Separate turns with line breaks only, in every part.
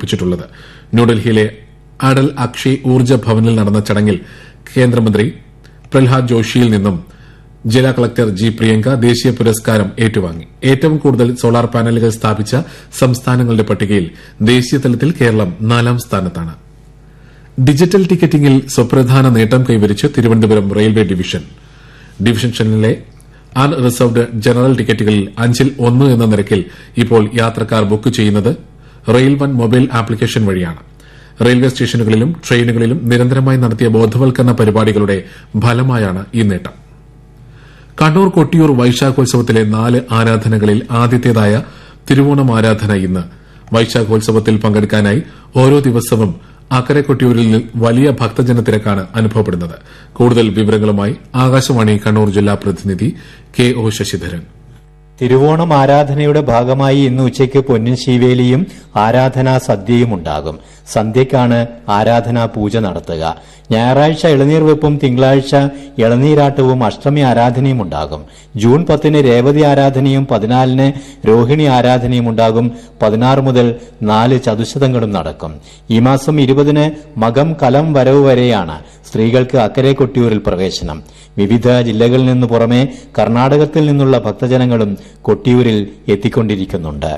സംഘടിപ്പിച്ചിട്ടുള്ളത് ന്യൂഡൽഹിയിലെ അടൽ അക്ഷയ് ഊർജ്ജ ഭവനിൽ നടന്ന ചടങ്ങിൽ കേന്ദ്രമന്ത്രി പ്രഹ്ലാദ് ജോഷിയിൽ നിന്നും ജില്ലാ കളക്ടർ ജി പ്രിയങ്ക ദേശീയ പുരസ്കാരം ഏറ്റുവാങ്ങി ഏറ്റവും കൂടുതൽ സോളാർ പാനലുകൾ സ്ഥാപിച്ച സംസ്ഥാനങ്ങളുടെ പട്ടികയിൽ ദേശീയതലത്തിൽ കേരളം നാലാം സ്ഥാനത്താണ് ഡിജിറ്റൽ ടിക്കറ്റിംഗിൽ സുപ്രധാന നേട്ടം കൈവരിച്ച് തിരുവനന്തപുരം റെയിൽവേ ഡിവിഷൻ ഡിവിഷനിലെ അൺറിസർവ്ഡ് ജനറൽ ടിക്കറ്റുകളിൽ അഞ്ചിൽ ഒന്ന് എന്ന നിരക്കിൽ ഇപ്പോൾ യാത്രക്കാർ ബുക്ക് ചെയ്യുന്നത് റെയിൽ വൺ മൊബൈൽ ആപ്ലിക്കേഷൻ വഴിയാണ് റെയിൽവേ സ്റ്റേഷനുകളിലും ട്രെയിനുകളിലും നിരന്തരമായി നടത്തിയ ബോധവൽക്കരണ പരിപാടികളുടെ ഫലമായാണ് ഈ നേട്ടം കണ്ണൂർ കൊട്ടിയൂർ വൈശാഖോത്സവത്തിലെ നാല് ആരാധനകളിൽ ആദ്യത്തേതായ തിരുവോണം ആരാധന ഇന്ന് വൈശാഖോത്സവത്തിൽ പങ്കെടുക്കാനായി ഓരോ ദിവസവും അക്കരെ കൊട്ടിയൂരിൽ വലിയ ഭക്തജന തിരക്കാണ് അനുഭവപ്പെടുന്നത് കൂടുതൽ വിവരങ്ങളുമായി ആകാശവാണി കണ്ണൂർ ജില്ലാ പ്രതിനിധി കെ ഒ ശശിധരൻ
തിരുവോണം ആരാധനയുടെ ഭാഗമായി ഇന്ന് ഉച്ചയ്ക്ക് പൊന്നിൻ ശീവേലിയും ആരാധനാ സദ്യയും ഉണ്ടാകും സന്ധ്യയ്ക്കാണ് ആരാധനാ പൂജ നടത്തുക ഞായറാഴ്ച ഇളനീർ വെപ്പും തിങ്കളാഴ്ച ഇളനീരാട്ടവും അഷ്ടമി ആരാധനയും ഉണ്ടാകും ജൂൺ പത്തിന് രേവതി ആരാധനയും പതിനാലിന് രോഹിണി ആരാധനയും ഉണ്ടാകും പതിനാറ് മുതൽ നാല് ചതുശതങ്ങളും നടക്കും ഈ മാസം ഇരുപതിന് മകം കലം വരവ് വരെയാണ് സ്ത്രീകൾക്ക് അക്കരെ കൊട്ടിയൂരിൽ പ്രവേശനം വിവിധ ജില്ലകളിൽ നിന്ന് പുറമെ കർണാടകത്തിൽ നിന്നുള്ള ഭക്തജനങ്ങളും കൊട്ടിയൂരിൽ എത്തിക്കൊണ്ടിരിക്കുന്നുണ്ട്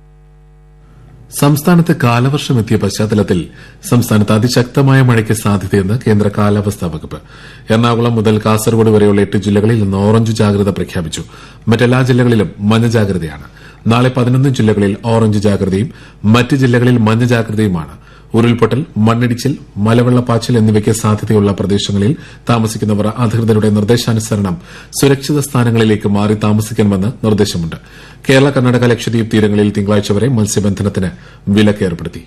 സംസ്ഥാനത്ത് കാലവർഷം എത്തിയ പശ്ചാത്തലത്തിൽ സംസ്ഥാനത്ത് അതിശക്തമായ മഴയ്ക്ക് സാധ്യതയെന്ന് കേന്ദ്ര കാലാവസ്ഥാ വകുപ്പ് എറണാകുളം മുതൽ കാസർഗോഡ് വരെയുള്ള എട്ട് ജില്ലകളിൽ ഇന്ന് ഓറഞ്ച് ജാഗ്രത പ്രഖ്യാപിച്ചു മറ്റെല്ലാ ജില്ലകളിലും മഞ്ഞ ജാഗ്രതയാണ് നാളെ പതിനൊന്ന് ജില്ലകളിൽ ഓറഞ്ച് ജാഗ്രതയും മറ്റ് ജില്ലകളിൽ മഞ്ഞ ജാഗ്രതയുമാണ് ഉരുൾപൊട്ടൽ മണ്ണിടിച്ചിൽ മലവെള്ളപ്പാച്ചിൽ എന്നിവയ്ക്ക് സാധ്യതയുള്ള പ്രദേശങ്ങളിൽ താമസിക്കുന്നവർ അധികൃതരുടെ നിർദ്ദേശാനുസരണം സുരക്ഷിത സ്ഥാനങ്ങളിലേക്ക് മാറി താമസിക്കണമെന്ന് നിർദ്ദേശമുണ്ട് കേരള കർണാടക ലക്ഷദ്വീപ് തീരങ്ങളിൽ തിങ്കളാഴ്ച വരെ മത്സ്യബന്ധനത്തിന് വിലക്ക് ഏർപ്പെടുത്തി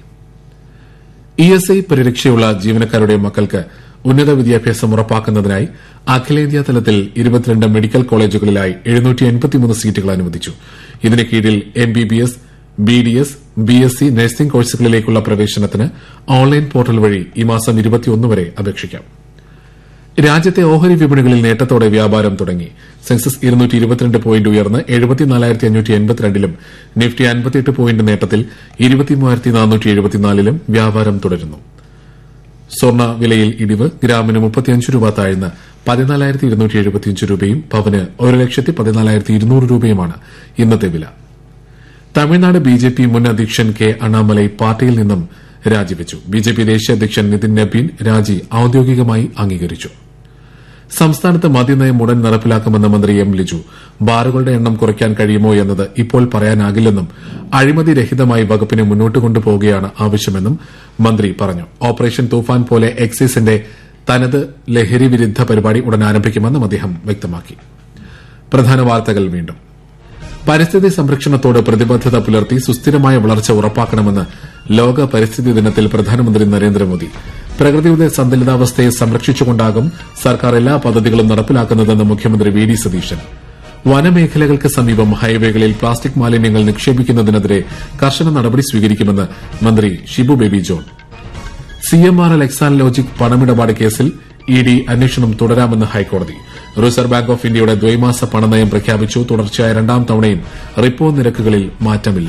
ഇ എസ് ഐ പരിരക്ഷയുള്ള ജീവനക്കാരുടെ മക്കൾക്ക് ഉന്നത വിദ്യാഭ്യാസം ഉറപ്പാക്കുന്നതിനായി അഖിലേന്ത്യാ തലത്തിൽ ഇരുപത്തിരണ്ട് മെഡിക്കൽ കോളേജുകളിലായി സീറ്റുകൾ അനുവദിച്ചു ഇതിന് കീഴിൽ M B B S B D S B S C nursing കോഴ്സുകളിലേക്കുള്ള പ്രവേശനത്തിന് ഓൺലൈൻ പോർട്ടൽ വഴി ഈ മാസം ഇരുപത്തിയൊന്ന് വരെ അപേക്ഷിക്കാം രാജ്യത്തെ ഓഹരി വിപണികളിൽ നേട്ടത്തോടെ വ്യാപാരം തുടങ്ങി സെൻസസ് ഇരുന്നൂറ്റി ഇരുപത്തിരണ്ട് പോയിന്റ് ഉയർന്ന് എഴുപത്തിനാലായിരത്തി അഞ്ഞൂറ്റി എൺപത്തിരണ്ടിലും നിഫ്റ്റി അൻപത്തിയെട്ട് പോയിന്റ് നേട്ടത്തിൽ ഇരുപത്തിമൂവായിരത്തി നാനൂറ്റി എഴുപത്തിനാലിലും വ്യാപാരം തുടരുന്നു സ്വർണ്ണ വിലയിൽ ഇടിവ് ഗ്രാമിന് മുപ്പത്തിയഞ്ച് രൂപ താഴ്ന്ന് പതിനാലായിരത്തി ഇരുന്നൂറ്റി എഴുപത്തിയഞ്ച് രൂപയും പവന് ഒരു ലക്ഷത്തി പതിനാലായിരത്തി ഇരുന്നൂറ് രൂപയുമാണ് ഇന്നത്തെ വില തമിഴ്നാട് ബി ജെ പി മുൻ അധ്യക്ഷൻ കെ അണ്ണാമലൈ പാർട്ടിയിൽ നിന്നും രാജിവെച്ചു ബി ജെ പി ദേശീയ അധ്യക്ഷൻ നിതിൻ നബീൻ രാജി ഔദ്യോഗികമായി അംഗീകരിച്ചു സംസ്ഥാനത്ത് മദ്യനയം ഉടൻ നടപ്പിലാക്കുമെന്ന് മന്ത്രി എം ലിജു ബാറുകളുടെ എണ്ണം കുറയ്ക്കാൻ കഴിയുമോ എന്നത് ഇപ്പോൾ പറയാനാകില്ലെന്നും അഴിമതി രഹിതമായി വകുപ്പിനെ മുന്നോട്ട് കൊണ്ടുപോകുകയാണ് ആവശ്യമെന്നും മന്ത്രി പറഞ്ഞു ഓപ്പറേഷൻ തൂഫാൻ പോലെ എക്സൈസിന്റെ തനത് ലഹരി വിരുദ്ധ പരിപാടി ഉടൻ ആരംഭിക്കുമെന്നും അദ്ദേഹം വ്യക്തമാക്കി പ്രധാന വാർത്തകൾ വീണ്ടും പരിസ്ഥിതി സംരക്ഷണത്തോട് പ്രതിബദ്ധത പുലർത്തി സുസ്ഥിരമായ വളർച്ച ഉറപ്പാക്കണമെന്ന് ലോക പരിസ്ഥിതി ദിനത്തിൽ പ്രധാനമന്ത്രി നരേന്ദ്രമോദി പ്രകൃതിയുടെ സന്തുലിതാവസ്ഥയെ സംരക്ഷിച്ചുകൊണ്ടാകും സർക്കാർ എല്ലാ പദ്ധതികളും നടപ്പിലാക്കുന്നതെന്ന് മുഖ്യമന്ത്രി വി ഡി സതീശൻ വനമേഖലകൾക്ക് സമീപം ഹൈവേകളിൽ പ്ലാസ്റ്റിക് മാലിന്യങ്ങൾ നിക്ഷേപിക്കുന്നതിനെതിരെ കർശന നടപടി സ്വീകരിക്കുമെന്ന് മന്ത്രി Shibu Baby John C M R L Exalogic പണമിടപാട് കേസിൽ ഇ ഡി അന്വേഷണം തുടരാമെന്ന് ഹൈക്കോടതി റിസർവ് ബാങ്ക് ഓഫ് ഇന്ത്യയുടെ ദ്വൈമാസ പണനയം പ്രഖ്യാപിച്ചു തുടർച്ചയായ രണ്ടാം തവണയും റിപ്പോ നിരക്കുകളിൽ മാറ്റമില്ല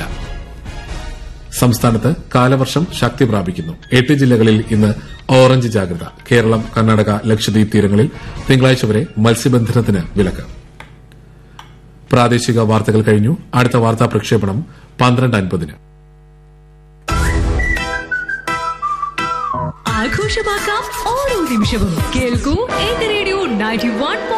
സംസ്ഥാനത്ത് കാലവർഷം ശക്തി പ്രാപിക്കുന്നു എട്ട് ജില്ലകളിൽ ഇന്ന് ഓറഞ്ച് ജാഗ്രത കേരളം കർണാടക ലക്ഷദ്വീപ് തീരങ്ങളിൽ തിങ്കളാഴ്ച വരെ മത്സ്യബന്ധനത്തിന് വിലക്ക് പ്രാദേശിക വാർത്തകൾ കഴിഞ്ഞു അടുത്ത വാർത്താ പ്രക്ഷേപണം പന്ത്രണ്ട് അൻപതിന്
ആഘോഷമാക്കാം ഓരോ നിമിഷവും കേൾക്കൂ എന്റെ റേഡിയോ നയൻറ്റി വൺ